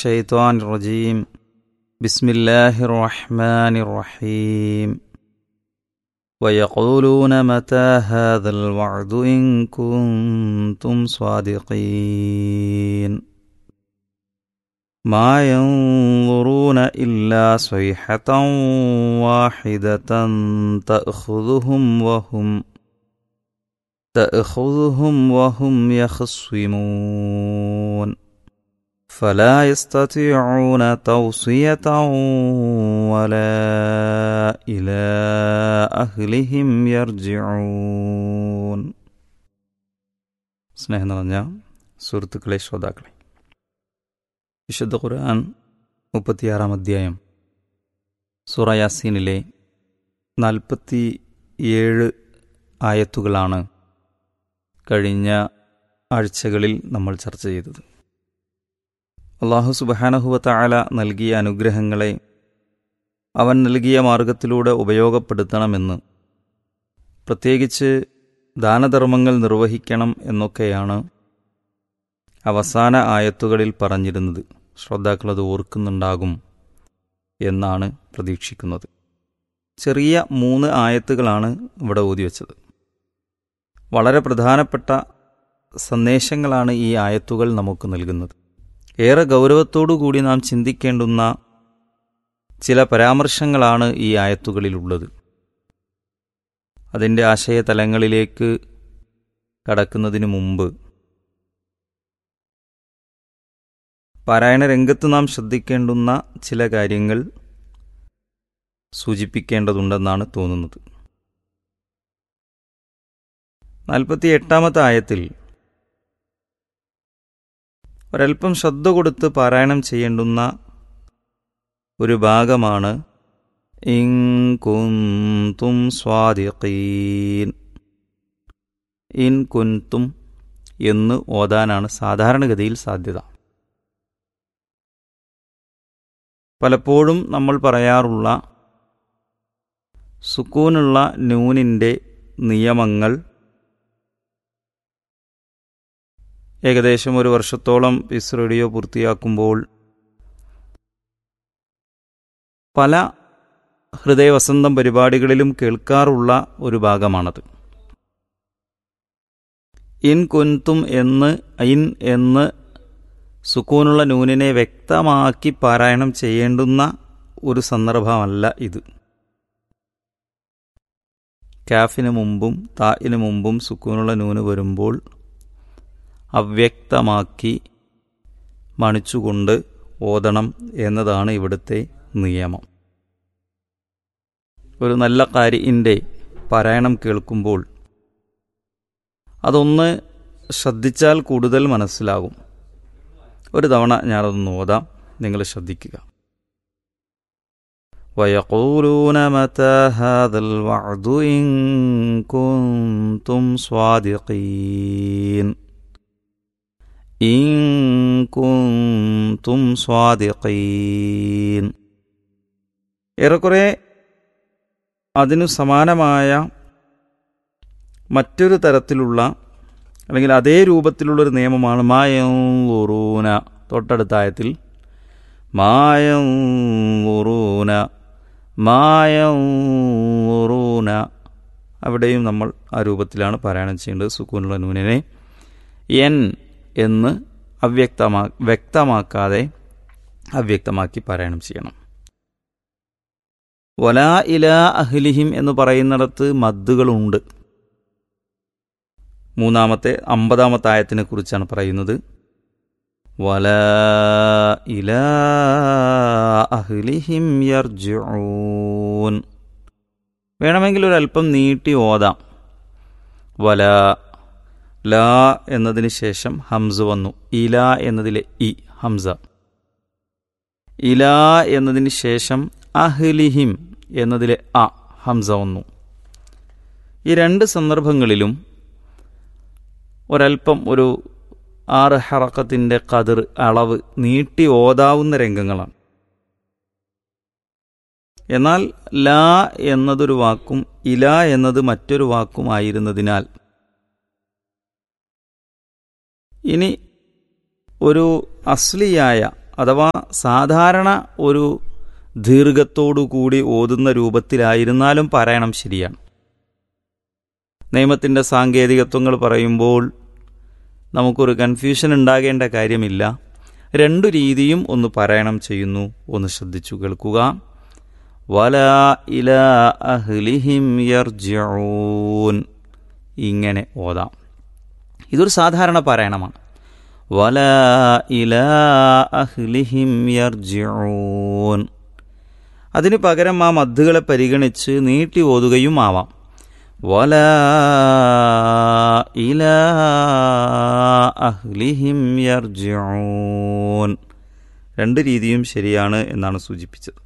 الشيطان الرجيم بسم الله الرحمن الرحيم ويقولون متى هذا الوعد إن كنتم صادقين ما ينظرون إلا صيحة واحدة تأخذهم وهم تأخذهم وهم يخصمون فلا يستطيعون توصية ولا إلى أهلهم يرجعون സ്നേഹം നിറഞ്ഞ സുഹൃത്തുക്കളെ ശ്രോതാക്കളെ വിശുദ്ധ ഖുർആൻ മുപ്പത്തിയാറാം അധ്യായം സൂറ യാസീനിലെ നാൽപ്പത്തി ഏഴ് ആയത്തുകളാണ് കഴിഞ്ഞ ആഴ്ചകളിൽ നമ്മൾ ചർച്ച ചെയ്തത് അള്ളാഹു സുബഹാനഹുവത്ത ആല നൽകിയ അനുഗ്രഹങ്ങളെ അവൻ നൽകിയ മാർഗത്തിലൂടെ ഉപയോഗപ്പെടുത്തണമെന്ന് പ്രത്യേകിച്ച് ദാനധർമ്മങ്ങൾ നിർവഹിക്കണം എന്നൊക്കെയാണ് അവസാന ആയത്തുകളിൽ പറഞ്ഞിരുന്നത് ശ്രോതാക്കൾ അത് ഓർക്കുന്നുണ്ടാകും എന്നാണ് പ്രതീക്ഷിക്കുന്നത് ചെറിയ മൂന്ന് ആയത്തുകളാണ് ഇവിടെ ഓതിവെച്ചത് വളരെ പ്രധാനപ്പെട്ട സന്ദേശങ്ങളാണ് ഈ ആയത്തുകൾ നമുക്ക് നൽകുന്നത് ഏറെ ഗൗരവത്തോടു കൂടി നാം ചിന്തിക്കേണ്ടുന്ന ചില പരാമർശങ്ങളാണ് ഈ ആയത്തുകളിലുള്ളത് അതിൻ്റെ ആശയതലങ്ങളിലേക്ക് കടക്കുന്നതിന് മുമ്പ് പാരായണ രംഗത്ത് നാം ശ്രദ്ധിക്കേണ്ടുന്ന ചില കാര്യങ്ങൾ സൂചിപ്പിക്കേണ്ടതുണ്ടെന്നാണ് തോന്നുന്നത് നാൽപ്പത്തി എട്ടാമത്തെ ആയത്തിൽ ഒരൽപ്പം ശ്രദ്ധ കൊടുത്ത് പാരായണം ചെയ്യേണ്ടുന്ന ഒരു ഭാഗമാണ് ഇൻകുന്തും സ്വാദിഖീൻ ഇൻ കുന്തും എന്ന് ഓതാനാണ് സാധാരണഗതിയിൽ സാധ്യത പലപ്പോഴും നമ്മൾ പറയാറുള്ള സുക്കൂനുള്ള നൂനിൻ്റെ നിയമങ്ങൾ ഏകദേശം ഒരു വർഷത്തോളം പീസ് റേഡിയോ പൂർത്തിയാക്കുമ്പോൾ പല ഹൃദയവസന്തം പരിപാടികളിലും കേൾക്കാറുള്ള ഒരു ഭാഗമാണത് ഇൻ കുൻതും എന്ന് ഐൻ എന്ന് സുക്കൂനുള്ള നൂനിനെ വ്യക്തമാക്കി പാരായണം ചെയ്യേണ്ടുന്ന ഒരു സന്ദർഭമല്ല ഇത് കാഫിന് മുമ്പും തായിന് മുമ്പും സുക്കൂനുള്ള നൂന് വരുമ്പോൾ അവ്യക്തമാക്കി മണിച്ചുകൊണ്ട് ഓതണം എന്നതാണ് ഇവിടുത്തെ നിയമം ഒരു നല്ല കാര്യൻ്റെ പാരായണം കേൾക്കുമ്പോൾ അതൊന്ന് ശ്രദ്ധിച്ചാൽ കൂടുതൽ മനസ്സിലാകും ഒരു തവണ ഞാനതൊന്ന് ഓതാം നിങ്ങൾ ശ്രദ്ധിക്കുക ويقولون متى هذا الوعد إن كنتم صادقين إن كنتم صادقين ഏറെക്കുറെ അതിനു സമാനമായ മറ്റൊരു തരത്തിലുള്ള അല്ലെങ്കിൽ അതേ രൂപത്തിലുള്ളൊരു നിയമമാണ് മായൂറൂന തൊട്ടടുത്ത ആയത്തിൽ മായൂറൂന മായൂറൂന അവിടെയും നമ്മൾ ആ രൂപത്തിലാണ് പാരായണം ചെയ്യേണ്ടത് സുക്കൂനുള്ള നൂനിനെ എൻ എന്ന് അവ്യക്തമാ വ്യക്തമാക്കാതെ അവ്യക്തമാക്കി പാരായണം ചെയ്യണം വലാ ഇല അഹ്ലിഹിം എന്ന് പറയുന്നിടത്ത് മദ്ദുകളുണ്ട് മൂന്നാമത്തെ അമ്പതാമത്തെ ആയത്തിനെ കുറിച്ചാണ് പറയുന്നത് വല ഇല അഹ്ലിഹിം യർജൂൻ വേണമെങ്കിൽ ഒരല്പം നീട്ടി ഓതാം വല ല എന്നതിന് ശേഷം ഹംസ വന്നു ഇല എന്നതിലെ ഇ ഹംസ ഇല എന്നതിന് ശേഷം അഹ്ലിഹിം എന്നതിലെ അ ഹംസ വന്നു ഈ രണ്ട് സന്ദർഭങ്ങളിലും ഒരൽപ്പം ഒരു ആറ് ഹറക്കത്തിൻ്റെ കതിർ അളവ് നീട്ടി ഓതാവുന്ന രംഗങ്ങളാണ് എന്നാൽ ലാ എന്നതൊരു വാക്കും ഇല എന്നത് മറ്റൊരു വാക്കും ആയിരുന്നതിനാൽ ഇനി ഒരു അസ്ലിയായ അഥവാ സാധാരണ ഒരു ദീർഘത്തോടു കൂടി ഓതുന്ന രൂപത്തിലായിരുന്നാലും പാരായണം ശരിയാണ് നിയമത്തിൻ്റെ സാങ്കേതികത്വങ്ങൾ പറയുമ്പോൾ നമുക്കൊരു കൺഫ്യൂഷൻ ഉണ്ടാകേണ്ട കാര്യമില്ല രണ്ടു രീതിയും ഒന്ന് പാരായണം ചെയ്യുന്നു ഒന്ന് ശ്രദ്ധിച്ചു കേൾക്കുക വല ഇല അഹ്ലിഹിം യർജിഊൻ ഇങ്ങനെ ഓതാം ഇതൊരു സാധാരണ പാരായണമാണ് വല ഇല അഹ്ലിഹിം യർജിഊൻ അതിന് പകരം ആ മദ്ദുകളെ പരിഗണിച്ച് നീട്ടി ഓതുകയും ആവാം വല ഇല അഹ്ലിഹിം യർജിഊൻ രണ്ട് രീതിയും ശരിയാണ് എന്നാണ് സൂചിപ്പിച്ചത്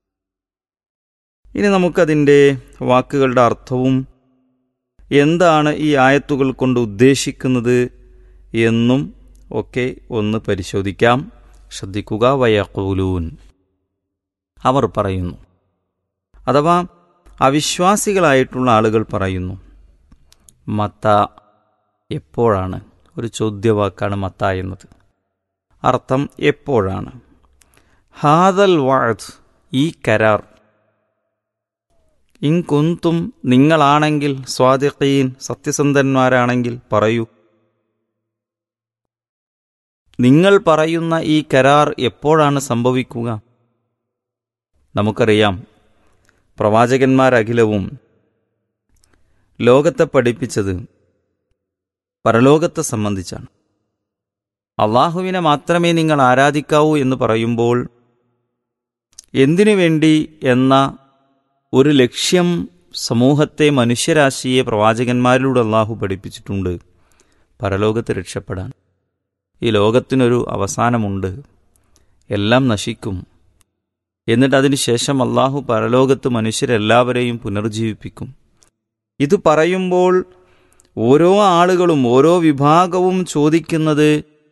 ഇനി നമുക്കതിൻ്റെ വാക്കുകളുടെ അർത്ഥവും എന്താണ് ഈ ആയത്തുകൾ കൊണ്ട് ഉദ്ദേശിക്കുന്നത് എന്നും ഒക്കെ ഒന്ന് പരിശോധിക്കാം ശ്രദ്ധിക്കുക വയക്കൂലൂൻ അവർ പറയുന്നു അഥവാ അവിശ്വാസികളായിട്ടുള്ള ആളുകൾ പറയുന്നു മത്ത എപ്പോഴാണ് ഒരു ചോദ്യവാക്കാണ് മത്ത എന്നത് അർത്ഥം എപ്പോഴാണ് ഹാദൽ വാഴ് ഈ കരാർ ഇൻ കുന്തും നിങ്ങളാണെങ്കിൽ സ്വാദിഖീൻ സത്യസന്ധന്മാരാണെങ്കിൽ പറയൂ നിങ്ങൾ പറയുന്ന ഈ കരാർ എപ്പോഴാണ് സംഭവിക്കുക നമുക്കറിയാം പ്രവാചകന്മാരഖിലവും ലോകത്തെ പഠിപ്പിച്ചത് പരലോകത്തെ സംബന്ധിച്ചാണ് അള്ളാഹുവിനെ മാത്രമേ നിങ്ങൾ ആരാധിക്കാവൂ എന്ന് പറയുമ്പോൾ എന്തിനു വേണ്ടി എന്ന ഒരു ലക്ഷ്യം സമൂഹത്തെ മനുഷ്യരാശിയെ പ്രവാചകന്മാരിലൂടെ അള്ളാഹു പഠിപ്പിച്ചിട്ടുണ്ട് പരലോകത്ത് രക്ഷപ്പെടാൻ ഈ ലോകത്തിനൊരു അവസാനമുണ്ട് എല്ലാം നശിക്കും എന്നിട്ട് അതിനുശേഷം അള്ളാഹു പരലോകത്ത് മനുഷ്യരെല്ലാവരെയും പുനർജീവിപ്പിക്കും ഇത് പറയുമ്പോൾ ഓരോ ആളുകളും ഓരോ വിഭാഗവും ചോദിക്കുന്നത്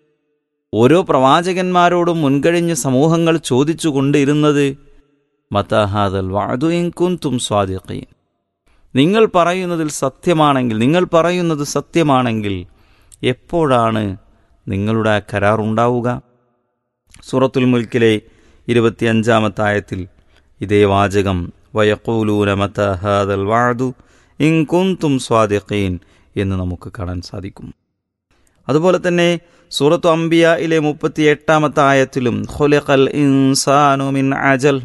ഓരോ പ്രവാചകന്മാരോടും മുൻകഴിഞ്ഞ സമൂഹങ്ങൾ ചോദിച്ചു കൊണ്ടിരുന്നത് മതഹാദൽ വാതു കുന്തും സ്വാദിഖീൻ നിങ്ങൾ പറയുന്നതിൽ സത്യമാണെങ്കിൽ നിങ്ങൾ പറയുന്നത് സത്യമാണെങ്കിൽ എപ്പോഴാണ് നിങ്ങളുടെ ആ കരാർ ഉണ്ടാവുക സൂറത്തുൽ മുൽക്കിലെ ഇരുപത്തിയഞ്ചാമത്തെ ആയത്തിൽ ഇതേ വാചകം വയക്കൂലൂന മതഹാദൽ വാതു ഇൻ കുന്തും സ്വാദിഖീൻ എന്ന് നമുക്ക് കാണാൻ സാധിക്കും അതുപോലെ തന്നെ സൂറത്തു അംബിയയിലെ മുപ്പത്തി എട്ടാമത്തെ ആയത്തിലും ഖുലിഖൽ ഇൻസാനു മിൻ അജൽ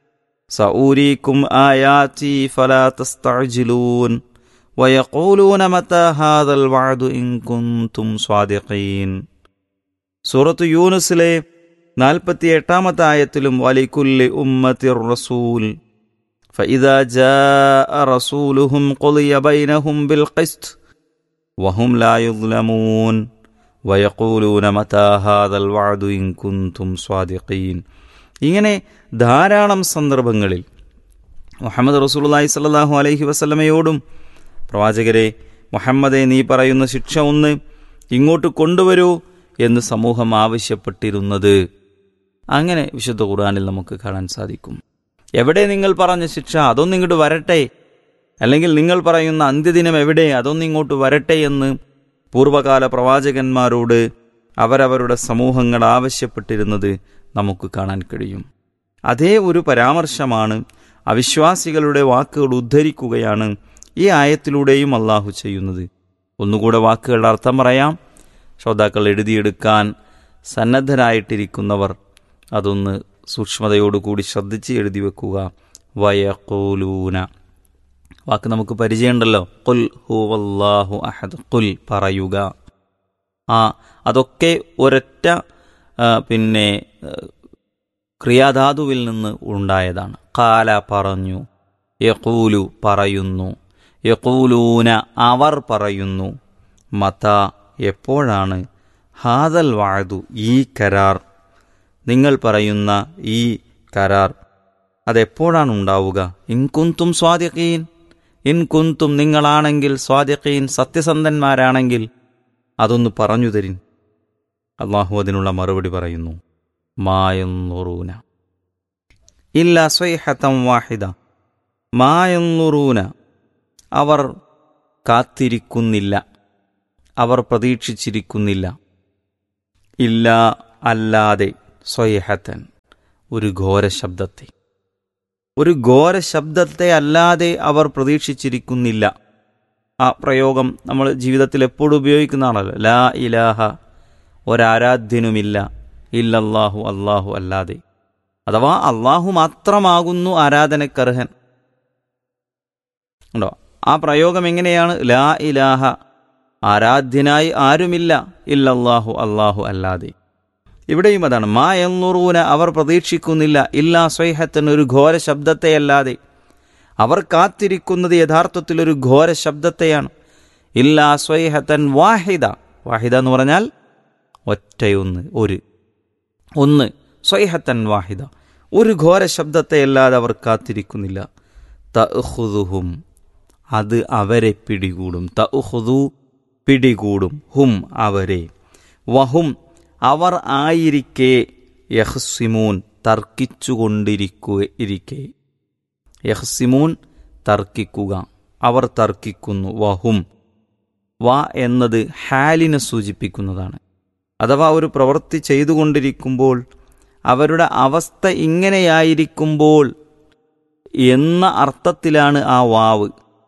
സഊരീക്കും ആയാതി ഫലാ തസ്തഅജിലൂൻ വയഖൂലൂന മതാ ഹാദൽ വഅദു ഇൻ കുൻതും സ്വാദിഖീൻ സൂറത്തു യൂനുസിലെ നാൽപ്പത്തി എട്ടാമത്തെ ആയത്തിലും വലിക്കുല്ലി ഉമ്മത്തിർ റസൂൽ فإذا جاء رسولهم قضي بينهم بالقسط وهم لا يظلمون ويقولون متى هذا الوعد إن كنتم صادقين ഇങ്ങനെ ധാരാളം സന്ദർഭങ്ങളിൽ മുഹമ്മദ് റസൂലുള്ളാഹി സ്വല്ലല്ലാഹു അലൈഹി വസല്ലമയോടും പ്രവാചകരെ മുഹമ്മദെ നീ പറയുന്ന ശിക്ഷ ഒന്ന് ഇങ്ങോട്ട് കൊണ്ടുവരൂ എന്ന് സമൂഹം ആവശ്യപ്പെട്ടിരുന്നത് അങ്ങനെ വിശുദ്ധ ഖുർആനിൽ നമുക്ക് കാണാൻ സാധിക്കും എവിടെ നിങ്ങൾ പറഞ്ഞ ശിക്ഷ അതൊന്നും ഇങ്ങോട്ട് വരട്ടെ അല്ലെങ്കിൽ നിങ്ങൾ പറയുന്ന അന്ത്യദിനം എവിടെ അതൊന്നും ഇങ്ങോട്ട് വരട്ടെ എന്ന് പൂർവകാല പ്രവാചകന്മാരോട് അവരവരുടെ സമൂഹങ്ങൾ ആവശ്യപ്പെട്ടിരുന്നത് നമുക്ക് കാണാൻ കഴിയും അതേ ഒരു പരാമർശമാണ് അവിശ്വാസികളുടെ വാക്കുകൾ ഉദ്ധരിക്കുകയാണ് ഈ ആയത്തിലൂടെയും അള്ളാഹു ചെയ്യുന്നത് ഒന്നുകൂടെ വാക്കുകളുടെ അർത്ഥം പറയാം ശ്രോതാക്കൾ എഴുതിയെടുക്കാൻ സന്നദ്ധരായിട്ടിരിക്കുന്നവർ അതൊന്ന് സൂക്ഷ്മതയോടുകൂടി ശ്രദ്ധിച്ച് എഴുതി വെക്കുക വയക്കൂലൂന വാക്ക് നമുക്ക് പരിചയമുണ്ടല്ലോ കുൽ ഹുവല്ലാഹു അഹദ് കുൽ പറയുക ആ അതൊക്കെ ഒരൊറ്റ ആ, പിന്നെ ആ, ക്രിയാധാതുവിൽ നിന്ന് ഉണ്ടായതാണ് കാല പറഞ്ഞു യക്കൂലു പറയുന്നു യക്കൂലൂന അവർ പറയുന്നു മത എപ്പോഴാണ് ഹാദൽ വാഴതു ഈ കരാർ നിങ്ങൾ പറയുന്ന ഈ കരാർ അതെപ്പോഴാണ് ഉണ്ടാവുക ഇൻ കുന്തും സ്വാദിഖീൻ ഇൻ കുന്തും നിങ്ങളാണെങ്കിൽ സ്വാദിഖീൻ സത്യസന്ധന്മാരാണെങ്കിൽ അതൊന്ന് പറഞ്ഞു തരിൻ അള്ളാഹു അതിനുള്ള മറുപടി പറയുന്നു മായന്നുറൂന ഇല്ല സ്വൈഹത്തം വാഹിദ മായന്നുറൂന അവർ കാത്തിരിക്കുന്നില്ല അവർ പ്രതീക്ഷിച്ചിരിക്കുന്നില്ല ഇല്ല അല്ലാതെ സ്വയഹത്തൻ ഒരു ഘോര ശബ്ദത്തെ ഒരു ഘോര ശബ്ദത്തെ അല്ലാതെ അവർ പ്രതീക്ഷിച്ചിരിക്കുന്നില്ല ആ പ്രയോഗം നമ്മൾ ജീവിതത്തിൽ എപ്പോഴും ഉപയോഗിക്കുന്നതാണല്ലോ ലാ ഇലാഹ ഒരാരാധ്യനുമില്ല ഇല്ലല്ലാഹു അല്ലാഹു അല്ലാതെ അഥവാ അള്ളാഹു മാത്രമാകുന്നു ആരാധനക്കർഹൻ ഉണ്ടോ ആ പ്രയോഗം എങ്ങനെയാണ് ലാ ഇലാഹ ആരാധ്യനായി ആരുമില്ല ഇല്ലല്ലാഹു അല്ലാഹു അല്ലാതെ ഇവിടെയും അതാണ് മാ എന്നുറൂന അവർ പ്രതീക്ഷിക്കുന്നില്ല ഇല്ലാ സ്വൈഹത്തിന് ഒരു ഘോര ശബ്ദത്തെയല്ലാതെ അവർ കാത്തിരിക്കുന്നത് യഥാർത്ഥത്തിൽ ഒരു ഘോര ശബ്ദത്തെയാണ് ഇല്ലാ സ്വൈഹത്തൻ വാഹിദ വാഹിദ എന്ന് പറഞ്ഞാൽ ഒറ്റയൊന്ന് ഒരു ഒന്ന് സ്വൈഹത്തൻ വാഹിദ ഒരു ഘോര ശബ്ദത്തെയല്ലാതെ അവർ കാത്തിരിക്കുന്നില്ല തഹുദുഹും അത് അവരെ പിടികൂടും തഹുദു പിടികൂടും ഹും അവരെ വഹും അവർ ആയിരിക്കെ യഹ്സിമൂൻ തർക്കിച്ചുകൊണ്ടിരിക്കുക ഇരിക്കെ യഹ്സിമൂൻ തർക്കിക്കുക അവർ തർക്കിക്കുന്നു വഹും വ എന്നത് ഹാലിനെ സൂചിപ്പിക്കുന്നതാണ് അഥവാ ഒരു പ്രവൃത്തി ചെയ്തുകൊണ്ടിരിക്കുമ്പോൾ അവരുടെ അവസ്ഥ ഇങ്ങനെയായിരിക്കുമ്പോൾ എന്ന അർത്ഥത്തിലാണ് ആ വാവ്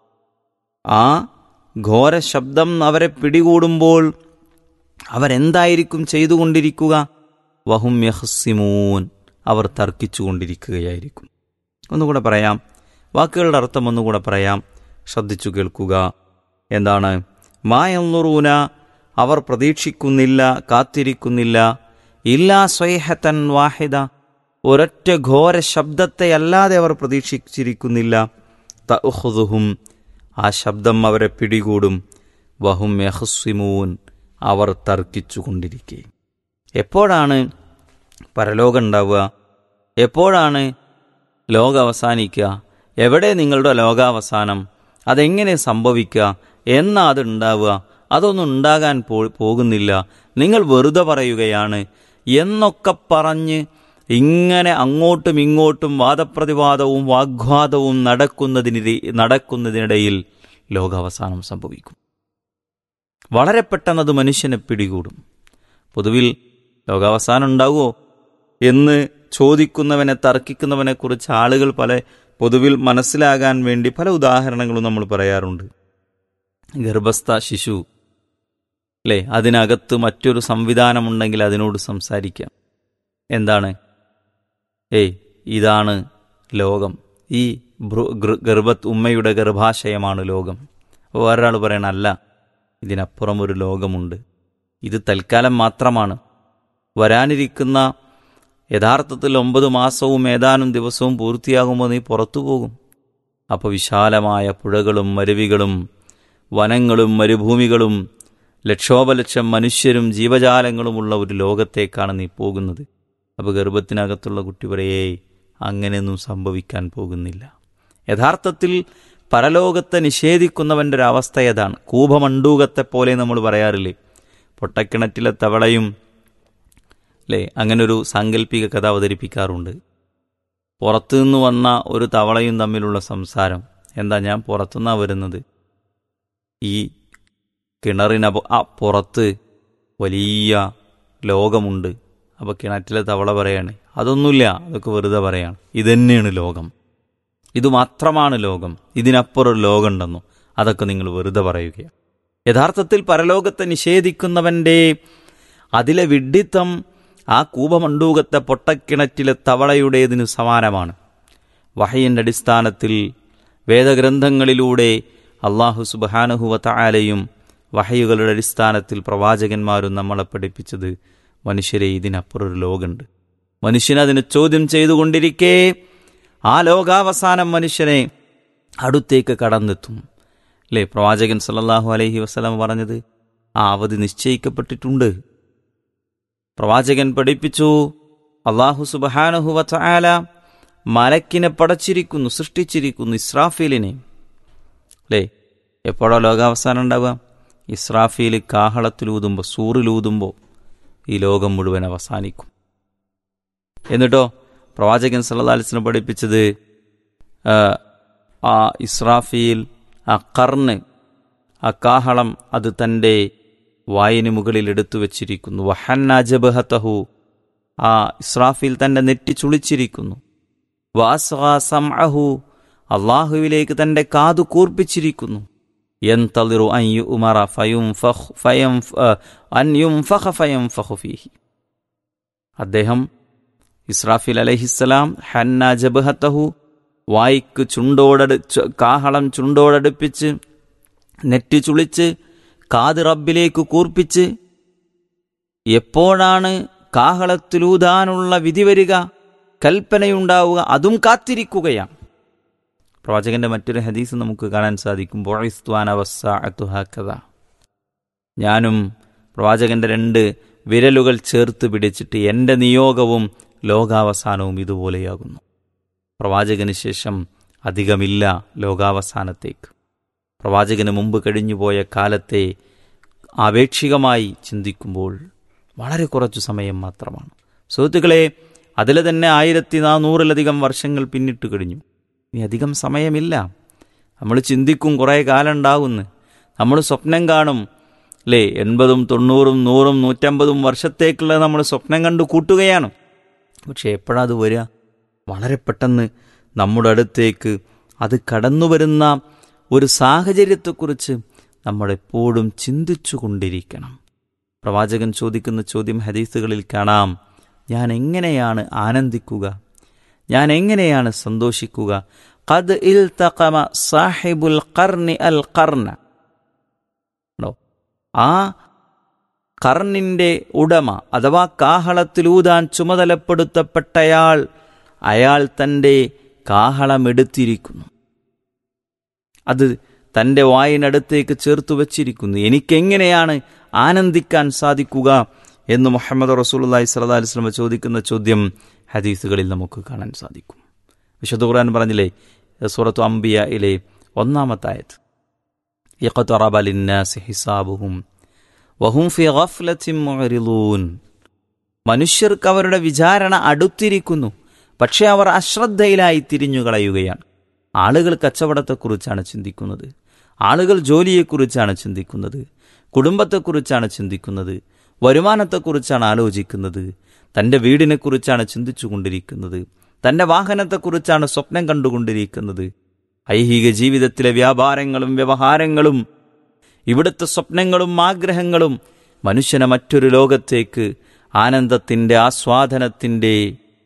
ആ ഘോര ശബ്ദം അവരെ പിടികൂടുമ്പോൾ അവരെന്തായിരിക്കും ചെയ്തുകൊണ്ടിരിക്കുക വഹും യഹ്സിമൂൻ അവർ തർക്കിച്ചുകൊണ്ടിരിക്കുകയായിരിക്കും ഒന്നുകൂടെ പറയാം വാക്കുകളുടെ അർത്ഥം ഒന്നുകൂടെ പറയാം ശ്രദ്ധിച്ചു കേൾക്കുക എന്താണ് മായന്നുറൂന അവർ പ്രതീക്ഷിക്കുന്നില്ല കാത്തിരിക്കുന്നില്ല ഇല്ലാ സ്വൈഹത്തൻ വാഹിദ ഒരൊറ്റ ഘോര ശബ്ദത്തെ അല്ലാതെ അവർ പ്രതീക്ഷിച്ചിരിക്കുന്നില്ല തഹുദുഹും ആ ശബ്ദം അവരെ പിടികൂടും വഹും യഹ്സിമൂൻ അവർ തർക്കിച്ചുകൊണ്ടിരിക്കെ എപ്പോഴാണ് പരലോകം ഉണ്ടാവുക എപ്പോഴാണ് ലോകം അവസാനിക്കുക എവിടെ നിങ്ങളുടെ ലോകാവസാനം അതെങ്ങനെ സംഭവിക്കുക എന്നാ അത് ഉണ്ടാവുക അതൊന്നും ഉണ്ടാകാൻ പോ പോകുന്നില്ല നിങ്ങൾ വെറുതെ പറയുകയാണ് എന്നൊക്കെ പറഞ്ഞ് ഇങ്ങനെ അങ്ങോട്ടും ഇങ്ങോട്ടും വാദപ്രതിവാദവും വാഗ്വാദവും നടക്കുന്നതിനിടെ നടക്കുന്നതിനിടയിൽ ലോകാവസാനം സംഭവിക്കും വളരെ പെട്ടെന്നത് മനുഷ്യനെ പിടികൂടും പൊതുവിൽ ലോകാവസാനം ഉണ്ടാവുമോ എന്ന് ചോദിക്കുന്നവനെ തർക്കിക്കുന്നവനെക്കുറിച്ച് ആളുകൾ പല പൊതുവിൽ മനസ്സിലാകാൻ വേണ്ടി പല ഉദാഹരണങ്ങളും നമ്മൾ പറയാറുണ്ട് ഗർഭസ്ഥ ശിശു അല്ലേ അതിനകത്ത് മറ്റൊരു സംവിധാനമുണ്ടെങ്കിൽ അതിനോട് സംസാരിക്കാം എന്താണ് ഏയ് ഇതാണ് ലോകം ഈ ഗർഭത്ത് ഉമ്മയുടെ ഗർഭാശയമാണ് ലോകം അപ്പോൾ വേറൊരാൾ പറയണ അല്ല ഇതിനപ്പുറം ഒരു ലോകമുണ്ട് ഇത് തൽക്കാലം മാത്രമാണ് വരാനിരിക്കുന്ന യഥാർത്ഥത്തിൽ ഒമ്പത് മാസവും ഏതാനും ദിവസവും പൂർത്തിയാകുമ്പോൾ നീ പുറത്തു പോകും അപ്പോൾ വിശാലമായ പുഴകളും മരുവികളും വനങ്ങളും മരുഭൂമികളും ലക്ഷോപലക്ഷം മനുഷ്യരും ജീവജാലങ്ങളുമുള്ള ഒരു ലോകത്തേക്കാണ് നീ പോകുന്നത് അപ്പോൾ ഗർഭത്തിനകത്തുള്ള കുട്ടി പറയേ അങ്ങനെയൊന്നും സംഭവിക്കാൻ പോകുന്നില്ല യഥാർത്ഥത്തിൽ പരലോകത്തെ നിഷേധിക്കുന്നവൻ്റെ ഒരു അവസ്ഥ ഏതാണ് കൂപമണ്ടൂകത്തെ പോലെ നമ്മൾ പറയാറില്ലേ പൊട്ടക്കിണറ്റിലെ തവളയും അല്ലേ അങ്ങനൊരു സാങ്കല്പിക കഥ അവതരിപ്പിക്കാറുണ്ട് പുറത്തുനിന്ന് വന്ന ഒരു തവളയും തമ്മിലുള്ള സംസാരം എന്താ ഞാൻ പുറത്തുനിന്നാണ് വരുന്നത് ഈ കിണറിന പുറത്ത് വലിയ ലോകമുണ്ട് അപ്പോൾ കിണറ്റിലെ തവള പറയാണ് അതൊന്നുമില്ല അതൊക്കെ വെറുതെ പറയാണ് ഇതന്നെയാണ് ലോകം ഇത് മാത്രമാണ് ലോകം ഇതിനപ്പുറം ഒരു ലോകം ഉണ്ടെന്നോ അതൊക്കെ നിങ്ങൾ വെറുതെ പറയുകയാണ് യഥാർത്ഥത്തിൽ പരലോകത്തെ നിഷേധിക്കുന്നവൻ്റെ അതിലെ വിഡ്ഢിത്തം ആ കൂപമണ്ടൂകത്തെ പൊട്ടക്കിണറ്റിലെ തവളയുടേതിന് സമാനമാണ് വഹയിൻ്റെ അടിസ്ഥാനത്തിൽ വേദഗ്രന്ഥങ്ങളിലൂടെ അള്ളാഹു സുബാനുഹുവത്തായാലയും വഹയുകളുടെ അടിസ്ഥാനത്തിൽ പ്രവാചകന്മാരും നമ്മളെ പഠിപ്പിച്ചത് മനുഷ്യരെ ഇതിനപ്പുറം ഒരു ലോകമുണ്ട് മനുഷ്യനതിനെ ചോദ്യം ചെയ്തുകൊണ്ടിരിക്കേ ആ ലോകാവസാനം മനുഷ്യനെ അടുത്തേക്ക് കടന്നെത്തും അല്ലേ പ്രവാചകൻ സല്ലല്ലാഹു അലൈഹി വസ്ലം പറഞ്ഞത് ആ അവധി നിശ്ചയിക്കപ്പെട്ടിട്ടുണ്ട് പ്രവാചകൻ പഠിപ്പിച്ചു അള്ളാഹു സുബഹാനുഹുവല മലക്കിനെ പടച്ചിരിക്കുന്നു സൃഷ്ടിച്ചിരിക്കുന്നു ഇസ്രാഫീലിനെ അല്ലേ എപ്പോഴോ ലോകാവസാനം ഉണ്ടാവുക ഇസ്രാഫീൽ കാഹളത്തിലൂതുമ്പോൾ സൂറിലൂതുമ്പോൾ ഈ ലോകം മുഴുവൻ അവസാനിക്കും എന്നിട്ടോ പ്രവാചകൻ സല്ലാലിസിനെ പഠിപ്പിച്ചത് ആ ഇസ്രാഫീൽ ആ കർണ് ആ കാഹളം അത് തൻ്റെ വായിന് മുകളിൽ എടുത്തു വച്ചിരിക്കുന്നു വഹന്ന ജബഹത്തഹു ആ ഇസ്രാഫിൽ തൻ്റെ നെറ്റി ചുളിച്ചിരിക്കുന്നു വാസ്വാ സംഅഹു അള്ളാഹുവിലേക്ക് തൻ്റെ കാതു കൂർപ്പിച്ചിരിക്കുന്നു യന്തളിറു അൻ യുമറ ഫയുംഫഖ് ഫയംഫ അൻ യുംഫഖ ഫയംഫഖു ഫീഹി അദ്ദേഹം ഇസ്രാഫിൽ അലഹിസ്സലാം ഹന്ന ജബഹത്തഹു വായിക്ക് ചുണ്ടോടടു ചു- കാഹളം ചുണ്ടോടടുപ്പിച്ച് നെറ്റി ചുളിച്ച് കാത് റബ്ബിലേക്ക് കൂർപ്പിച്ച് എപ്പോഴാണ് കാഹളത്തിലൂതാനുള്ള വിധി വരിക കൽപ്പനയുണ്ടാവുക അതും കാത്തിരിക്കുകയാണ് പ്രവാചകന്റെ മറ്റൊരു ഹദീസ് നമുക്ക് കാണാൻ സാധിക്കും ബോയിസ്ത്വാനവസ്സാഅത്തുഹാക്കഥ ഞാനും പ്രവാചകന്റെ രണ്ട് വിരലുകൾ ചേർത്ത് പിടിച്ചിട്ട് എൻ്റെ നിയോഗവും ലോകാവസാനവും ഇതുപോലെയാകുന്നു പ്രവാചകന് ശേഷം അധികമില്ല ലോകാവസാനത്തേക്ക് പ്രവാചകന് മുമ്പ് കഴിഞ്ഞുപോയ കാലത്തെ ആപേക്ഷികമായി ചിന്തിക്കുമ്പോൾ വളരെ കുറച്ചു സമയം മാത്രമാണ് സുഹൃത്തുക്കളെ അതിൽ തന്നെ ആയിരത്തി നാനൂറിലധികം വർഷങ്ങൾ പിന്നിട്ട് കഴിഞ്ഞു ഇനി അധികം സമയമില്ല നമ്മൾ ചിന്തിക്കും കുറേ കാലം ഉണ്ടാകുന്നു നമ്മൾ സ്വപ്നം കാണും അല്ലേ എൺപതും തൊണ്ണൂറും നൂറും നൂറ്റമ്പതും വർഷത്തേക്കുള്ള നമ്മൾ സ്വപ്നം കണ്ടു കൂട്ടുകയാണ് പക്ഷെ എപ്പോഴാ അത് വരിക വളരെ പെട്ടെന്ന് നമ്മുടെ അടുത്തേക്ക് അത് കടന്നു വരുന്ന ഒരു സാഹചര്യത്തെക്കുറിച്ച് നമ്മളെപ്പോഴും ചിന്തിച്ചു കൊണ്ടിരിക്കണം പ്രവാചകൻ ചോദിക്കുന്ന ചോദ്യം ഹദീസുകളിൽ കാണാം ഞാൻ എങ്ങനെയാണ് ആനന്ദിക്കുക ഞാൻ എങ്ങനെയാണ് സന്തോഷിക്കുക ഖദ് ഇൽതഖമ സാഹിബുൽ ഖർനി അൽ ഖർന ഉണ്ടോ? ആ കർണിന്റെ ഉടമ അഥവാ കാഹളത്തിലൂതാൻ ചുമതലപ്പെടുത്തപ്പെട്ടയാൾ അയാൾ തൻ്റെ കാഹളമെടുത്തിരിക്കുന്നു അത് തൻ്റെ വായിനടുത്തേക്ക് ചേർത്ത് വച്ചിരിക്കുന്നു എനിക്കെങ്ങനെയാണ് ആനന്ദിക്കാൻ സാധിക്കുക എന്ന് മുഹമ്മദ് റസൂലുള്ളാഹി സ്വല്ലല്ലാഹി അലൈഹി വസല്ലം ചോദിക്കുന്ന ചോദ്യം ഹദീസുകളിൽ നമുക്ക് കാണാൻ സാധിക്കും വിശുദ്ധ ഖുർആൻ പറഞ്ഞില്ലേ സൂറത്തു അംബിയയിലെ ഒന്നാമത്തായത് ഇഖ്തറബ ലിന്നാസി ഹിസാബുഹും വഹും ഫി ഗഫ്ലത്തിൻ മുഅ്രിളൂൻ മനുഷ്യർക്ക് അവരുടെ വിചാരണ അടുത്തിരിക്കുന്നു പക്ഷേ അവർ അശ്രദ്ധയിലായി തിരിഞ്ഞു കളയുകയാണ് ആളുകൾ കച്ചവടത്തെക്കുറിച്ചാണ് ചിന്തിക്കുന്നത് ആളുകൾ ജോലിയെക്കുറിച്ചാണ് ചിന്തിക്കുന്നത് കുടുംബത്തെക്കുറിച്ചാണ് ചിന്തിക്കുന്നത് വരുമാനത്തെക്കുറിച്ചാണ് ആലോചിക്കുന്നത് തൻ്റെ വീടിനെക്കുറിച്ചാണ് ചിന്തിച്ചു കൊണ്ടിരിക്കുന്നത് തൻ്റെ വാഹനത്തെക്കുറിച്ചാണ് സ്വപ്നം കണ്ടുകൊണ്ടിരിക്കുന്നത് ഐഹിക ജീവിതത്തിലെ വ്യാപാരങ്ങളും വ്യവഹാരങ്ങളും ഇവിടുത്തെ സ്വപ്നങ്ങളും ആഗ്രഹങ്ങളും മനുഷ്യനെ മറ്റൊരു ലോകത്തേക്ക് ആനന്ദത്തിൻ്റെ ആസ്വാദനത്തിൻ്റെ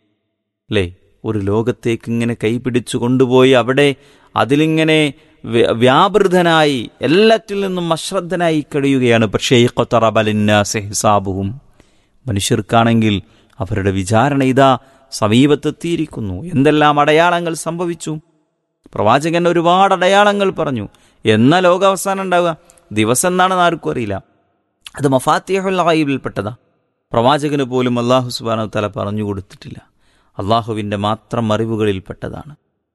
അല്ലേ ഒരു ലോകത്തേക്ക് ഇങ്ങനെ കൈപിടിച്ചു കൊണ്ടുപോയി അവിടെ അതിലിങ്ങനെ വ്യ- വ്യാപൃതനായി എല്ലാറ്റിൽ നിന്നും അശ്രദ്ധനായി കഴിയുകയാണ് പക്ഷേ ഈ ഖത്തറബലിന്നാസെ ഹിസാബുവും മനുഷ്യർക്കാണെങ്കിൽ അവരുടെ വിചാരണ ഇതാ സമീപത്തെത്തിയിരിക്കുന്നു എന്തെല്ലാം അടയാളങ്ങൾ സംഭവിച്ചു പ്രവാചകൻ ഒരുപാട് അടയാളങ്ങൾ പറഞ്ഞു എന്ന ലോകാവസാനം ഉണ്ടാവുക ദിവസം എന്നാണെന്ന് ആർക്കും അറിയില്ല അത് മഫാത്തിയഹുൽ ഗൈബിൽപ്പെട്ടതാ പ്രവാചകന് പോലും അള്ളാഹു സുബാനു തല പറഞ്ഞു കൊടുത്തിട്ടില്ല അള്ളാഹുവിൻ്റെ മാത്രം അറിവുകളിൽപ്പെട്ടതാണ്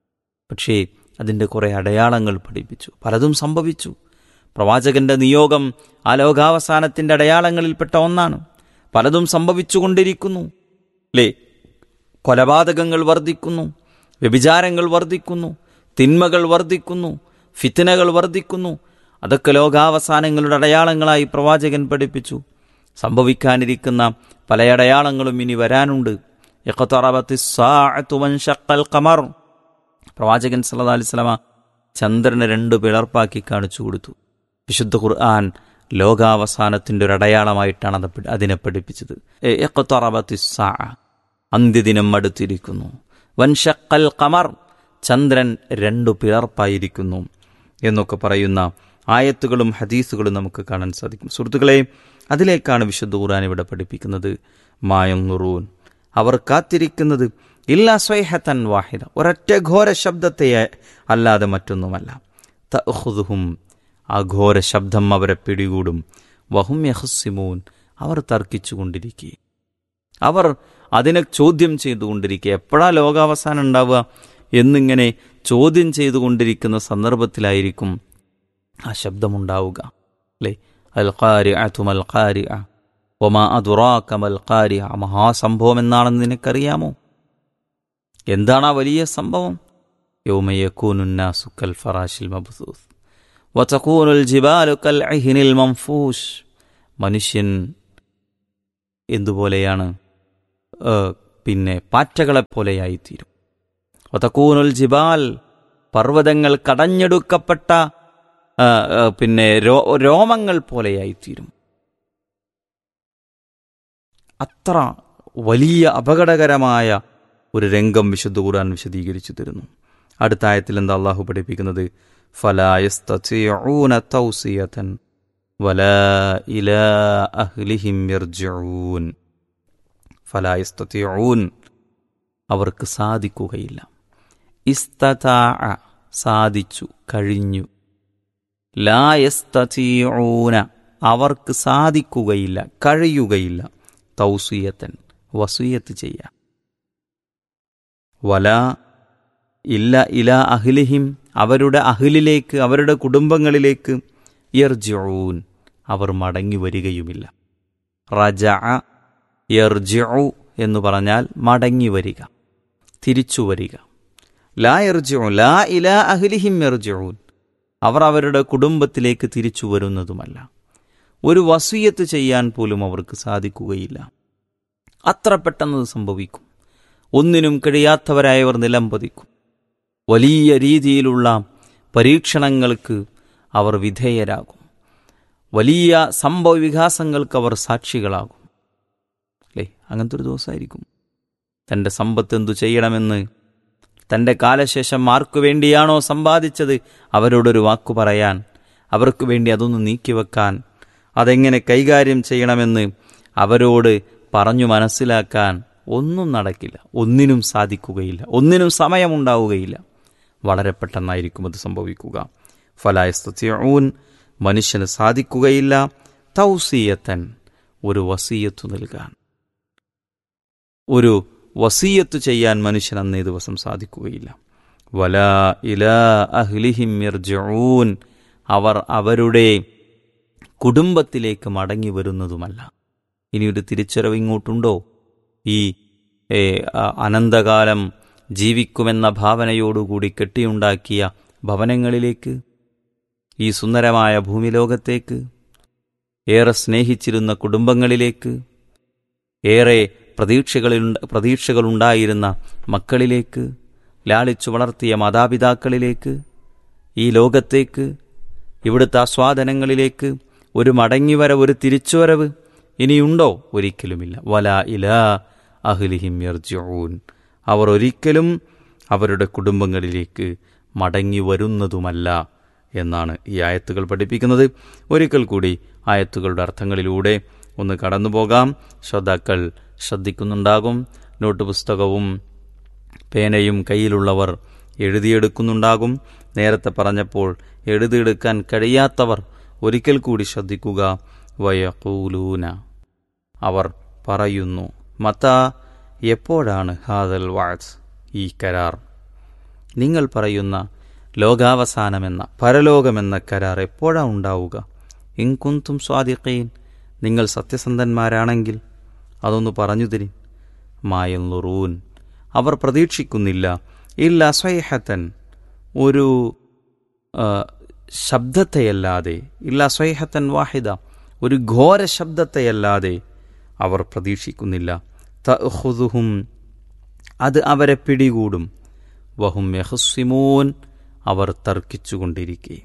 പക്ഷേ അതിൻ്റെ കുറേ അടയാളങ്ങൾ പഠിപ്പിച്ചു പലതും സംഭവിച്ചു പ്രവാചകന്റെ നിയോഗം ആ ലോകാവസാനത്തിൻ്റെ അടയാളങ്ങളിൽപ്പെട്ട ഒന്നാണ് പലതും സംഭവിച്ചുകൊണ്ടിരിക്കുന്നു അല്ലേ കൊലപാതകങ്ങൾ വർദ്ധിക്കുന്നു വ്യഭിചാരങ്ങൾ വർദ്ധിക്കുന്നു തിന്മകൾ വർദ്ധിക്കുന്നു ഫിത്തനകൾ വർദ്ധിക്കുന്നു അതൊക്കെ ലോകാവസാനങ്ങളുടെ അടയാളങ്ങളായി പ്രവാചകൻ പഠിപ്പിച്ചു സംഭവിക്കാനിരിക്കുന്ന പല അടയാളങ്ങളും ഇനി വരാനുണ്ട് ഇഖ്തറബത്തി സ്സാഅത്തു വൻഷഖൽ ഖമർ പ്രവാചകൻ സല്ലല്ലാഹു അലൈഹി വസല്ലമ ചന്ദ്രനെ രണ്ട് പിളർപ്പാക്കി കാണിച്ചു കൊടുത്തു വിശുദ്ധ ഖുർആൻ ലോകാവസാനത്തിന്റെ ഒരു അടയാളമായിട്ടാണ് അത് പി- അതിനെ പഠിപ്പിച്ചത് എ- ഇഖ്തറബത്തി സ്സാഅ. അന്ത്യദിനം അടുത്തിരിക്കുന്നു വൻഷക്കൽ ഖമർ ചന്ദ്രൻ രണ്ടു പിളർപ്പായിരിക്കുന്നു എന്നൊക്കെ പറയുന്ന ആയത്തുകളും ഹദീസുകളും നമുക്ക് കാണാൻ സാധിക്കും സുഹൃത്തുക്കളെ അതിലേക്കാണ് വിശുദ്ധ ഖുർആൻ ഇവിടെ പഠിപ്പിക്കുന്നത് മായം നുറൂൻ അവർ കാത്തിരിക്കുന്നത് ഇല്ലാ സ്വൈഹത്തൻ വാഹിദ ഒരൊറ്റ ഘോര ശബ്ദത്തെ അല്ലാതെ മറ്റൊന്നുമല്ല തഹുദുഹും ആ ഘോര ശബ്ദം അവരെ പിടികൂടും വഹും യഹസിമൂൻ അവർ തർക്കിച്ചുകൊണ്ടിരിക്കുക അവർ അതിനെ ചോദ്യം ചെയ്തുകൊണ്ടിരിക്കുക എപ്പോഴാ ലോകാവസാനം ഉണ്ടാവുക എന്നിങ്ങനെ ചോദ്യം ചെയ്തുകൊണ്ടിരിക്കുന്ന സന്ദർഭത്തിലായിരിക്കും ആ ശബ്ദമുണ്ടാവുക അല്ലേ അൽ ഖാരി അൽ ഖാരി ഒമാ അതുറാക്കമൽ ഖാരി ആ മഹാസംഭവം എന്നാണെന്ന് നിനക്കറിയാമോ എന്താണ് ആ വലിയ സംഭവം യൗമയക്കൂനുന്നാസു കൽ ഫറാഷിൽ മബ്സൂസ് വതകൂനുൽ ജിബാലു കൽ അഹ്നിൽ മംഫൂഷ് മനുഷ്യൻ എന്തുപോലെയാണ് ഏഹ്, പിന്നെ പാറ്റകളെപ്പോലെയായിത്തീരും ഒതക്കൂനുൽ ജിബാൽ പർവ്വതങ്ങൾ കടഞ്ഞെടുക്കപ്പെട്ട ആ, ആ, പിന്നെ രോ രോമങ്ങൾ പോലെയായിത്തീരും അത്ര വലിയ അപകടകരമായ ഒരു രംഗം വിശുദ്ധ ഖുർആൻ വിശദീകരിച്ചു തരുന്നു അടുത്ത ആയത്തിൽ എന്താ അള്ളാഹു പഠിപ്പിക്കുന്നത് ഫലായസ്തൂന തൗസിയതൻ വലാ ഇലാ അഹ്ലിഹിം യർജിഊൻ ഫലായസ്തൂൻ അവർക്ക് സാധിക്കുകയില്ല ഇസ്തതാ സാധിച്ചു കഴിഞ്ഞു ലായസ്തീഊന അവർക്ക് സാധിക്കുകയില്ല കഴിയുകയില്ല തൗസിയത്തൻ വസൂയത്ത് ചെയ്യാൻ വല ഇല്ല ഇല അഹ്ലിഹിം അവരുടെ അഹ്ലിലേക്ക് അവരുടെ കുടുംബങ്ങളിലേക്ക് യർജിഊൻ അവർ മടങ്ങി വരികയുമില്ല റജ യർജിഉ എന്ന് പറഞ്ഞാൽ മടങ്ങി വരിക തിരിച്ചു വരിക ലാ യർജിഉ ലാ ഇല അഹ്ലിഹിം യർജിഊൻ അവർ അവരുടെ കുടുംബത്തിലേക്ക് തിരിച്ചു വരുന്നതുമല്ല ഒരു വസൂയത്ത് ചെയ്യാൻ പോലും അവർക്ക് സാധിക്കുകയില്ല അത്ര പെട്ടെന്ന് ഇത് സംഭവിക്കും ഒന്നിനും കഴിയാത്തവരായവർ നിലംപതിക്കും വലിയ രീതിയിലുള്ള പരീക്ഷണങ്ങൾക്ക് അവർ വിധേയരാകും വലിയ സംഭവ വികാസങ്ങൾക്ക് അവർ സാക്ഷികളാകും അല്ലേ അങ്ങനത്തെ ഒരു ദിവസമായിരിക്കും തൻ്റെ സമ്പത്ത് എന്തു ചെയ്യണമെന്ന് തൻ്റെ കാലശേഷം ആർക്കു വേണ്ടിയാണോ സമ്പാദിച്ചത് അവരോടൊരു വാക്കു പറയാൻ അവർക്ക് വേണ്ടി അതൊന്ന് നീക്കിവെക്കാൻ അതെങ്ങനെ കൈകാര്യം ചെയ്യണമെന്ന് അവരോട് പറഞ്ഞു മനസ്സിലാക്കാൻ ഒന്നും നടക്കില്ല ഒന്നിനും സാധിക്കുകയില്ല ഒന്നിനും സമയമുണ്ടാവുകയില്ല വളരെ പെട്ടെന്നായിരിക്കും അത് സംഭവിക്കുക ഫലായസ്തൂൻ മനുഷ്യന് സാധിക്കുകയില്ല തൗസീയത്തൻ ഒരു വസീയത്തു നൽകാൻ ഒരു വസീയത്ത് ചെയ്യാൻ മനുഷ്യൻ അന്നേ ദിവസം സാധിക്കുകയില്ല വല ഇല അഹ്ലിഹിം യർജിഊൻ അവർ അവരുടെ കുടുംബത്തിലേക്ക് മടങ്ങി വരുന്നതുമല്ല ഇനിയൊരു തിരിച്ചറിവ് ഇങ്ങോട്ടുണ്ടോ ഈ ഏ, ആ, അനന്തകാലം ജീവിക്കുമെന്ന ഭാവനയോടുകൂടി കെട്ടിയുണ്ടാക്കിയ ഭവനങ്ങളിലേക്ക് ഈ സുന്ദരമായ ഭൂമിലോകത്തേക്ക് ഏറെ സ്നേഹിച്ചിരുന്ന കുടുംബങ്ങളിലേക്ക് ഏറെ പ്രതീക്ഷകളിൽ പ്രതീക്ഷകളുണ്ടായിരുന്ന മക്കളിലേക്ക് ലാളിച്ചു വളർത്തിയ മാതാപിതാക്കളിലേക്ക് ഈ ലോകത്തേക്ക് ഇവിടുത്തെ ആസ്വാദനങ്ങളിലേക്ക് ഒരു മടങ്ങിവരവ് ഒരു തിരിച്ചുവരവ് ഇനിയുണ്ടോ ഒരിക്കലുമില്ല വല ഇല അഹ്ലിഹിം യർജിഊൻ അവർ ഒരിക്കലും അവരുടെ കുടുംബങ്ങളിലേക്ക് മടങ്ങി വരുന്നതുമല്ല എന്നാണ് ഈ ആയത്തുകൾ പഠിപ്പിക്കുന്നത് ഒരിക്കൽ കൂടി ആയത്തുകളുടെ അർത്ഥങ്ങളിലൂടെ ഒന്ന് കടന്നു പോകാം ശ്രോതാക്കൾ ശ്രദ്ധിക്കുന്നുണ്ടാകും നോട്ട് പുസ്തകവും പേനയും കയ്യിലുള്ളവർ എഴുതിയെടുക്കുന്നുണ്ടാകും നേരത്തെ പറഞ്ഞപ്പോൾ എഴുതിയെടുക്കാൻ കഴിയാത്തവർ ഒരിക്കൽ കൂടി ശ്രദ്ധിക്കുക വയക്കൂലൂന അവർ പറയുന്നു മത എപ്പോഴാണ് ഹാദൽ വാഴ്സ് ഈ കരാർ നിങ്ങൾ പറയുന്ന ലോകാവസാനമെന്ന പരലോകമെന്ന കരാർ എപ്പോഴാണ് ഉണ്ടാവുക ഇൻകുന്തും സ്വാദിഖീൻ നിങ്ങൾ സത്യസന്ധന്മാരാണെങ്കിൽ അതൊന്ന് പറഞ്ഞു തരി മായന്നുറൂൻ അവർ പ്രതീക്ഷിക്കുന്നില്ല ഇല്ല സ്വൈഹത്തൻ ഒരു ആ, ശബ്ദത്തെയല്ലാതെ ഇല്ല സ്വൈഹത്തൻ വാഹിദ ഒരു ഘോര ശബ്ദത്തെയല്ലാതെ അവർ പ്രതീക്ഷിക്കുന്നില്ല തഹുദുഹും അത് അവരെ പിടികൂടും വഹും യഹസ്വിമൂൻ അവർ തർക്കിച്ചുകൊണ്ടിരിക്കെ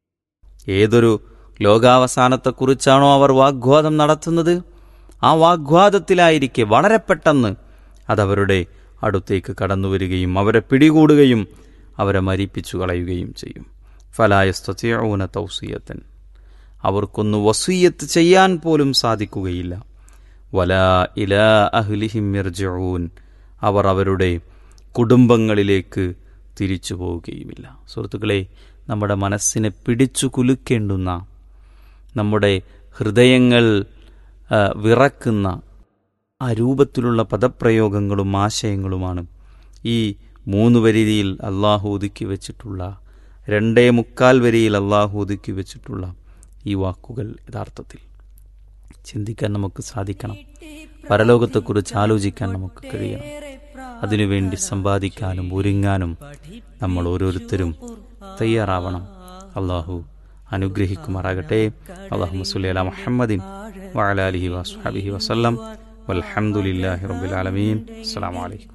ഏതൊരു ലോകാവസാനത്തെക്കുറിച്ചാണോ അവർ വാഗ്വാദം നടത്തുന്നത് ആ വാഗ്വാദത്തിലായിരിക്കെ വളരെ പെട്ടെന്ന് അതവരുടെ അടുത്തേക്ക് കടന്നു വരികയും അവരെ പിടികൂടുകയും അവരെ മരിപ്പിച്ചു കളയുകയും ചെയ്യും ഫലായസ്തൂന തൗസിയത്തൻ അവർക്കൊന്ന് വസീയത്ത് ചെയ്യാൻ പോലും സാധിക്കുകയില്ല വലാ ഇലാ അഹ്ലിഹിം യർജിഊൻ അവർ അവരുടെ കുടുംബങ്ങളിലേക്ക് തിരിച്ചു പോവുകയുമില്ല സുഹൃത്തുക്കളെ നമ്മുടെ മനസ്സിനെ പിടിച്ചു കുലുക്കേണ്ടുന്ന നമ്മുടെ ഹൃദയങ്ങൾ ആ, വിറക്കുന്ന ആ രൂപത്തിലുള്ള പദപ്രയോഗങ്ങളും ആശയങ്ങളുമാണ് ഈ മൂന്ന് വരിയിൽ അള്ളാഹു ഒതുക്കി വെച്ചിട്ടുള്ള രണ്ടേ മുക്കാൽ വരിയിൽ അള്ളാഹു ഒതുക്കി വെച്ചിട്ടുള്ള ഈ വാക്കുകൾ യഥാർത്ഥത്തിൽ ചിന്തിക്കാൻ നമുക്ക് സാധിക്കണം പരലോകത്തെക്കുറിച്ച് ആലോചിക്കാൻ നമുക്ക് കഴിയണം അതിനുവേണ്ടി സമ്പാദിക്കാനും ഒരുങ്ങാനും നമ്മൾ ഓരോരുത്തരും തയ്യാറാവണം അള്ളാഹു അനുഗ്രഹിക്കുമാറാകട്ടെ അള്ളാഹു മസുല്ലി അല മുഹമ്മദിൻ വഅല അലിഹി വസ്ഹാബിഹി വസല്ലം വൽഹംദുലില്ലാഹി റബ്ബിൽ ആലമീൻ അസ്സലാമു അലൈക്കും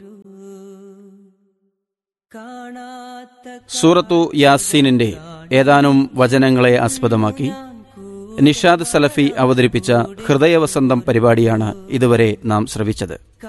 സൂറത്തു യാസീനിന്റെ ഏതാനും വചനങ്ങളെ ആസ്പദമാക്കി നിഷാദ് സലഫി അവതരിപ്പിച്ച ഹൃദയവസന്തം പരിപാടിയാണ് ഇതുവരെ നാം ശ്രവിച്ചത്